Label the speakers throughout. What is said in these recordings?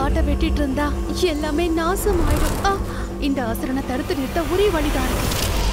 Speaker 1: காட்டை வெட்டிட்டு இருந்தா எல்லாமே நாசம் ஆயிடும் ஆ, இந்த அசுரனை தடுத்து நிறுத்த ஒரே வழிதான் இருக்கு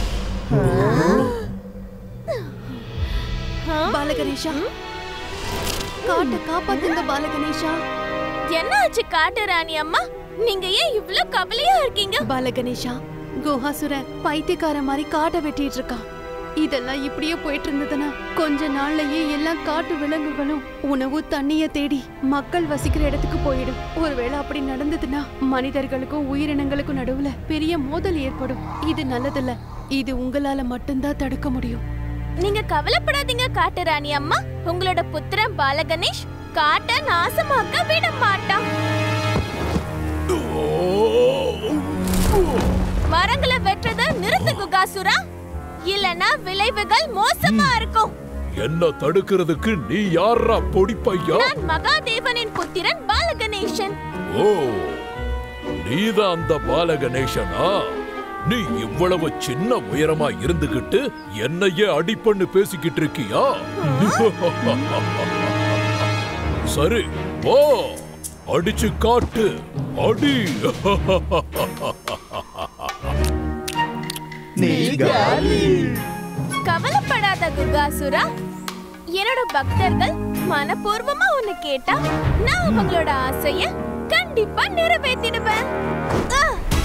Speaker 1: பாலகணேஷா காட்டை காப்பாத்துங்க பாலகணேஷா
Speaker 2: என்ன ஆச்சு காட்டு ராணி அம்மா நீங்க ஏன் இவ்ளோ கவலையா இருக்கீங்க
Speaker 1: பாலகணேஷா குஹாசுரன் பைத்தியக்கார மாதிரி காட்டை வெட்டிட்டு இருக்கான் இதெல்லாம் இப்படியே போயிட்டு இருந்ததுன்னா கொஞ்ச நாள்லயே எல்லா காட்டு விலங்குகளும் உணவு தண்ணிய தேடி மக்கள் வசிக்கிற இடத்துக்கு போயிடும் ஒருவேளை அப்படி நடந்ததுன்னா மனிதர்களுக்கும் உயிரினங்களுக்கும் நடுவுல பெரிய மோதல் ஏற்படும் இது நல்லதில்ல இது உங்களால மட்டும்தான் தடுக்க முடியும்
Speaker 2: நீங்க கவலைப்படாதீங்க காட்டு ராணி அம்மா உங்களோட புத்திரன் பாலகணேஷ் காட்டை நாசமாக்க விட மாட்டான் மரங்களை வெட்டுறத நிறுத்து குகாசுரா இல்லனா விளைவுகள் மோசமா இருக்கும்
Speaker 3: என்ன தடுக்கிறதுக்கு நீ யாரா பொடி பையா
Speaker 2: நான் மகாதேவனின் புத்திரன் பாலகணேசன்
Speaker 3: ஓ நீதான் அந்த பாலகணேசனா நீ இவ்வளவு சின்ன உயரமா இருந்துகிட்டு என்னையே அடிப்பண்ணு பேசிக்கிட்டு இருக்கியா சரி ஓ அடிச்சு காட்டு அடி
Speaker 4: நீ காலி
Speaker 2: கவலைப்படாத குகாசுரா என்னோட பக்தர்கள் மனப்பூர்வமா உன்னை கேட்டா நான் அவங்களோட ஆசைய கண்டிப்பா நிறைவேத்திடுவேன் ஆ!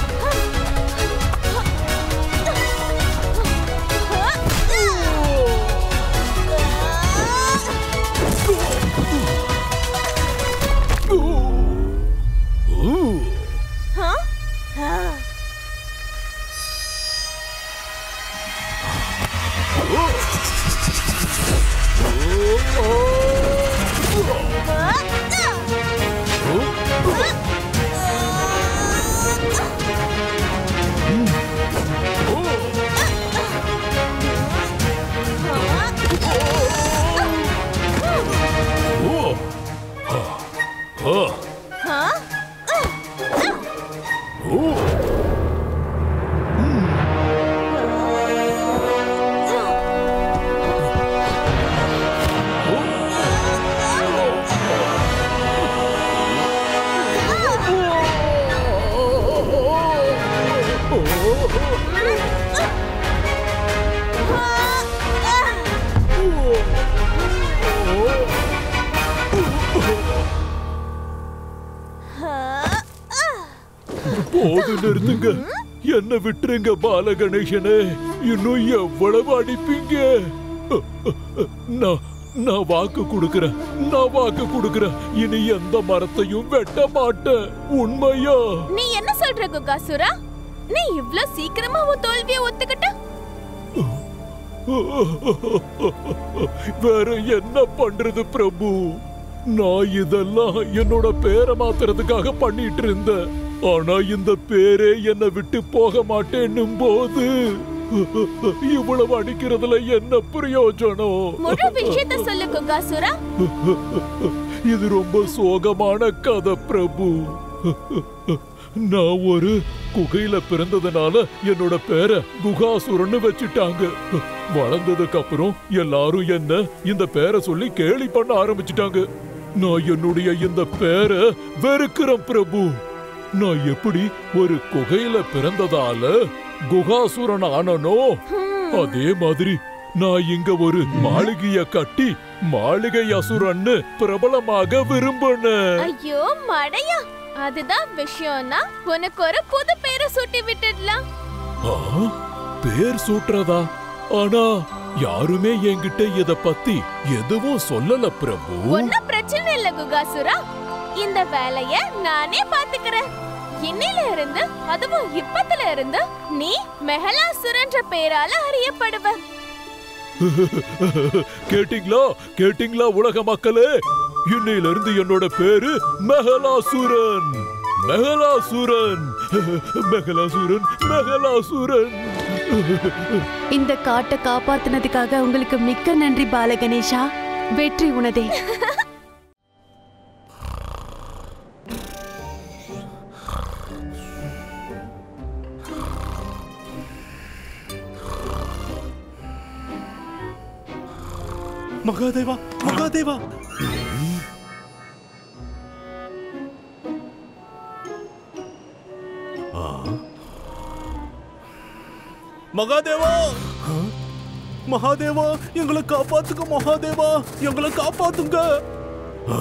Speaker 3: ஊ.
Speaker 2: ஆ? ஆ.
Speaker 3: ஓ. ஆ. ஆ.
Speaker 2: ஆ?
Speaker 3: ஓ. போது நிறுத்துங்க என்ன விட்டுருங்க பாலகணேசனே இன்னும் எவ்வளவு அடிப்பீங்க நான் நான் வாக்கு கொடுக்கிறேன் நான் வாக்கு கொடுக்கிறேன் இனி எந்த மரத்தையும் வெட்ட மாட்டேன் உண்மையா
Speaker 2: நீ என்ன சொல்ற குகாசுரா நீ இவ்ளோ சீக்கிரமா உன் தோல்வியை ஒத்துக்கிட்ட
Speaker 3: வேற என்ன பண்றது பிரபு நான் இதெல்லாம் என்னோட பேரை மாத்துறதுக்காக பண்ணிட்டு இருந்தேன் ஆனா இந்த பேரே என்னை விட்டு போக மாட்டேன்னும் போது இவ்வளவு அடிக்கிறதுல என்ன பிரயோஜனம்
Speaker 2: முழு விஷயத்த சொல்லு குகாசுரா
Speaker 3: இது ரொம்ப சோகமான கதை பிரபு நான் ஒரு குகையில பிறந்ததுனால என்னோட பேரை குகாசுரன்னு வச்சுட்டாங்க வளர்ந்ததுக்கு அப்புறம் எல்லாரும் என்ன இந்த பேரை சொல்லி கேலி பண்ண ஆரம்பிச்சிட்டாங்க நான் என்னுடைய இந்த பேரை வெறுக்கிறேன் பிரபு நான் எப்படி ஒரு குகையில பிறந்ததால குகாசுரன் ஆனனோ அதே மாதிரி நான் இங்க ஒரு மாளிகைய கட்டி மாளிகை அசுரன்னு பிரபலமாக விரும்பினேன்
Speaker 2: ஐயோ மடையா அதுதான் விஷயம்னா உனக்கு ஒரு புது பேரை சூட்டி விட்டுடலாம்
Speaker 3: ஆ, பேர் சூட்டுறதா ஆனா யாருமே என்கிட்ட இத பத்தி எதுவும் சொல்லல பிரபு
Speaker 2: ஒன்னும் பிரச்சனை இல்ல குகாசுரா இந்த வேலைய நானே பாத்துக்கிறேன் இன்னையில இருந்து அதுவும் இப்பத்துல இருந்து நீ மெஹலாசுரன்ற பேரால அறியப்படுவ
Speaker 3: கேட்டிங்களா கேட்டிங்களா உலக மக்களே இன்னையில இருந்து என்னோட பேரு மெஹலாசுரன் மெஹலாசுரன் மெஹலாசுரன் மெஹலாசுரன்
Speaker 1: இந்த காட்டை காப்பாத்துனதுக்காக உங்களுக்கு மிக்க நன்றி பாலகணேஷா வெற்றி உனதே
Speaker 4: மகாதேவா மகாதேவா மகாதேவா ஆ? மகாதேவா எங்களை காப்பாத்துங்க மகாதேவா எங்களை காப்பாத்துங்க ஆ?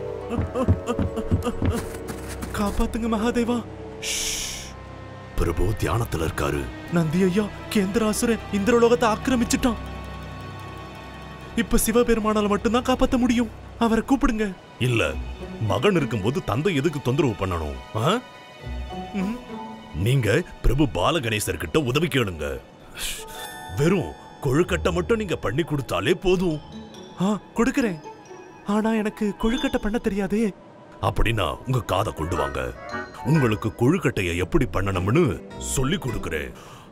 Speaker 4: காப்பாத்துங்க மகாதேவா பிரபு தியானத்துல இருக்காரு நந்தி ஐயா கேந்திராசுரன் இந்திரலோகத்தை ஆக்கிரமிச்சிட்டான் இப்ப சிவபெருமானால மட்டும்தான் காப்பாத்த முடியும் அவரை கூப்பிடுங்க இல்ல மகன் இருக்கும்போது தந்தை எதுக்கு தொந்தரவு பண்ணணும் ஆ? ம். நீங்க பிரபு பாலகணேசர் கிட்ட உதவி கேளுங்க வெறும் கொழுக்கட்டை மட்டும் நீங்க பண்ணி கொடுத்தாலே போதும் ஆ கொடுக்கறேன் ஆனா எனக்கு கொழுக்கட்டை பண்ண தெரியாதே அப்படின்னா உங்க காதை கொண்டு வாங்க உங்களுக்கு கொழுக்கட்டைய எப்படி பண்ணணும்னு சொல்லி கொடுக்கறேன்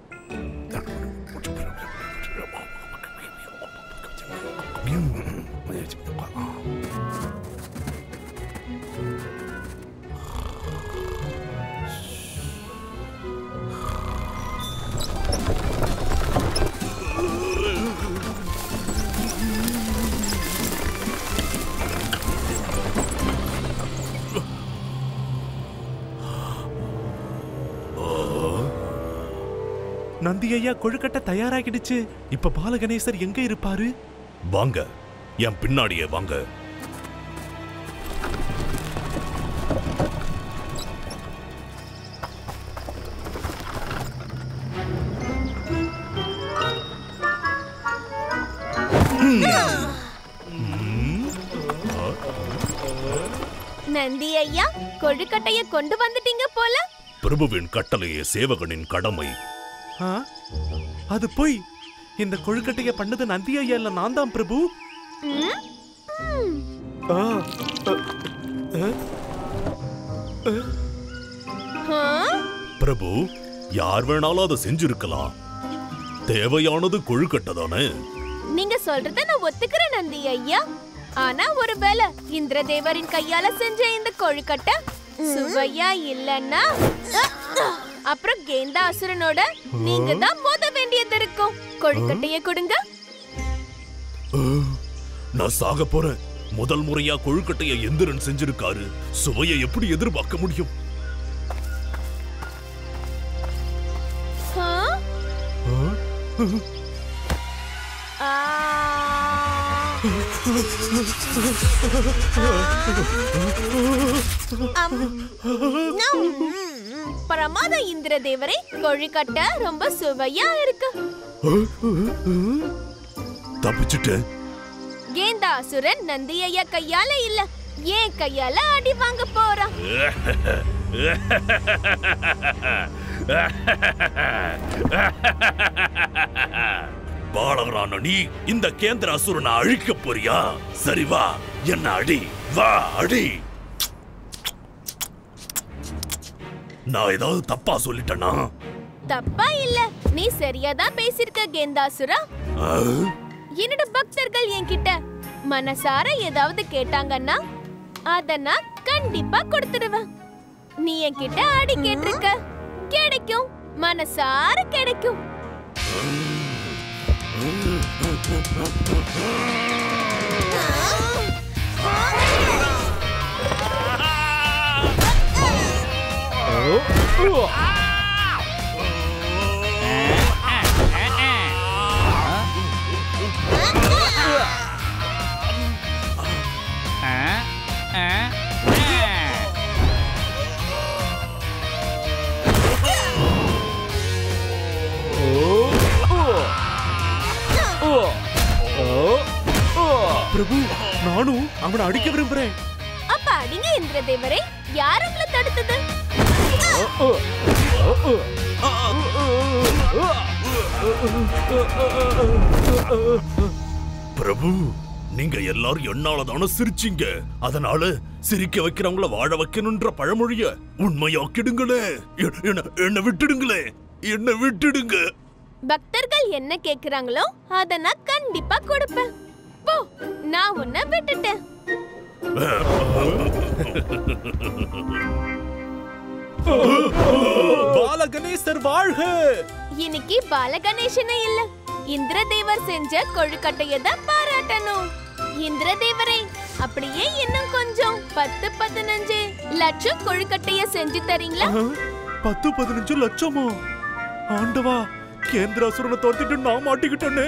Speaker 4: நந்தி ஐயா கொழுக்கட்டை தயாராகிடுச்சு இப்ப பாலகணேசர் எங்க இருப்பாரு வாங்க என் பின்னாடியே வாங்க
Speaker 2: நந்தி ஐயா கொழுக்கட்டைய கொண்டு வந்துட்டீங்க போல
Speaker 4: பிரபுவின் கட்டளையே சேவகனின் கடமை அது போய் இந்த கொழுக்கட்டைய பண்ணது நந்தி ஐயா இல்ல நான் தான் பிரபு
Speaker 2: ம்? ம். ஆ?
Speaker 4: பிரபு யார் வேணாலும் அதை செஞ்சிருக்கலாம் தேவையானது கொழுக்கட்டை தானே
Speaker 2: நீங்க சொல்றத நான் ஒத்துக்கிறேன் நந்தி ஐயா ஆனா ஒருவேளை இந்திரதேவரின் கையால செஞ்ச இந்த கொழுக்கட்டை சுவையா இல்லன்னா அப்புறம் கேந்தா அசுரனோட நீங்க தான் மோத வேண்டியது இருக்கும் கொழுக்கட்டைய கொடுங்க
Speaker 4: நான் சாக போறேன் முதல் முறையா கொழுக்கட்டைய எந்திரன் செஞ்சிருக்காரு சுவையை எப்படி எதிர்பார்க்க முடியும்
Speaker 2: ஆ? ஆ. அம். நம். பிரமாத இந்திரதேவரே கொழுக்கட்டை ரொம்ப சுவையா இருக்கு
Speaker 4: தப்பிச்சுட்டேன்
Speaker 2: கேந்தாசுரன் நந்தி ஐயா கையால இல்ல ஏன் கையால அடி வாங்க போறான்
Speaker 4: பாலவரான நீ இந்த கேந்திர அசுரனை அழிக்க போறியா சரி வா என்ன அடி வா அடி நான் ஏதாவது தப்பா சொல்லிட்டேனா
Speaker 2: தப்பா இல்ல நீ சரியாதான் பேசிருக்க கேந்தாசுரா
Speaker 4: ஆ?
Speaker 2: என்னோட பக்தர்கள் என்கிட்ட மனசார ஏதாவது கேட்டாங்கன்னா அத நான் கண்டிப்பா கொடுத்துடுவேன் நீ என்கிட்ட அடி கேட்டிருக்க கிடைக்கும் மனசார கிடைக்கும்
Speaker 4: பிரபு நானும் அவனை அடிக்க விரும்புறேன்
Speaker 2: அப்ப அடிங்க இந்திரதேவரே யார் உங்களை தடுத்தது
Speaker 4: பிரபு நீங்க எல்லாரும் என்னால தானே சிரிச்சீங்க அதனால சிரிக்க வைக்கிறவங்கள வாழ வைக்கணும்ன்ற பழமொழிய உண்மையாக்கிடுங்களே எ- என்ன என்ன விட்டுடுங்களே என்ன விட்டுடுங்க
Speaker 2: பக்தர்கள் என்ன கேக்குறாங்களோ அத நான் கண்டிப்பா கொடுப்பேன் போ நான் உன்னை விட்டுட்டேன்
Speaker 4: பாலகணேசர் வாழ்க
Speaker 2: இன்னைக்கு பாலகணேசனே இல்ல இந்திரதேவர் செஞ்ச கொழுக்கட்டைய தான் பாராட்டணும் இந்திரதேவரே அப்படியே இன்னும் கொஞ்சம் பத்து பதினஞ்சு லட்சம் கொழுக்கட்டைய செஞ்சு தரீங்களா
Speaker 4: பத்து பதினஞ்சு லட்சமா ஆண்டவா கேந்திராசுரனை தோத்துட்டு நான் மாட்டிக்கிட்டேனே